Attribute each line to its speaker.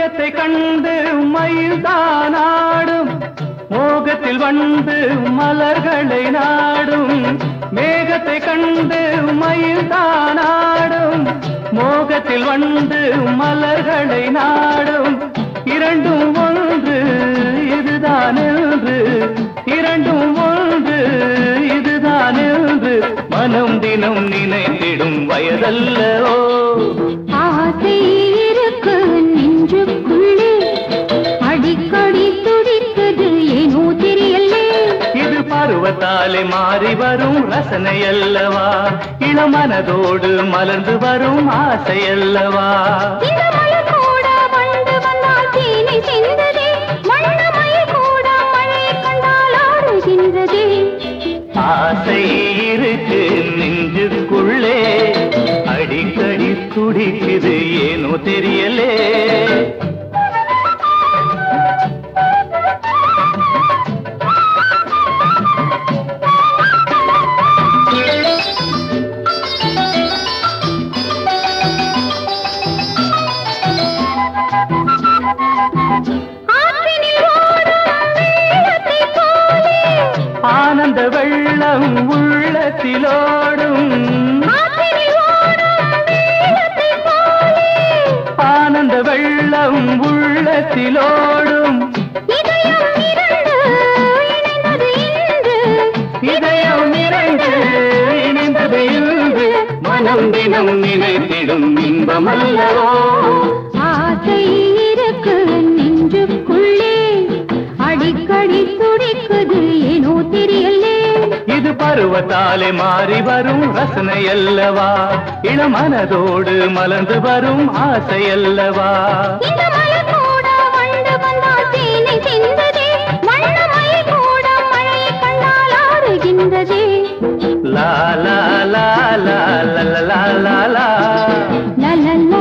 Speaker 1: மேகத்தை கண்டு மயில்தானாடும் மோகத்தில் வந்து மலர்களை நாடும் மேகத்தை கண்டு மயில்தானாடும் மோகத்தில் வந்து மலர்களை நாடும் இரண்டும் ஒன்று இதுதான் என்று இரண்டும் ஒன்று இதுதான் என்று மனம் தினம் நினைத்திடும் வயதல்லவோ
Speaker 2: ஆசை இருக்கு நெஞ்சுக்குள்ளே அடிக்கடி துடிக்குது ஏனோ தெரியலே
Speaker 1: இது பருவத்தாலே மாறி வரும் ரசனை அல்லவா இளமனதோடு மலர்ந்து வரும் ஆசை அல்லவா
Speaker 2: இந்த மலர் கூட வண்டு வந்தால் தேனை சிந்ததே வண்ணமயில் கூட மழையை கண்டால் ஆடுகின்றதே
Speaker 1: ஆசை இருக்கு நெஞ்சுக்குள்ளே அடிக்கடி துடிக்குது ஏனோ தெரியலே
Speaker 2: ஆற்றினில் ஓடும் வெள்ளத்தைப் போலே
Speaker 1: ஆனந்த வெள்ளம் உள்ளத்திலோடும்
Speaker 2: ஆற்றினில் ஓடும் வெள்ளத்தைப் போலே
Speaker 1: ஆனந்த வெள்ளம் உள்ளத்திலோடும்
Speaker 2: இதயம் இரண்டு இணைந்தது இன்று
Speaker 1: இதயம் நிறைந்து இணைந்தது இன்று மனம் தினம் நினைத்திடும் இன்பமல்லவோ
Speaker 2: ஆசை இருக்கு நெஞ்சுக்குள்ளே அடிக்கடி துடிக்குது ஏனோ தெரியலே
Speaker 1: இது பருவத்தாலே மாறி வரும் ரசனை அல்லவா இளமனதோடு மலர்ந்து வரும் ஆசை அல்லவா
Speaker 2: இந்த மலர் கூட வண்டு வந்தால் தேனை சிந்ததே வண்ணமயில் கூட மழையை கண்டால் ஆடுகின்றதே
Speaker 1: லா லா லா லா லா லா லா லா
Speaker 2: லலலா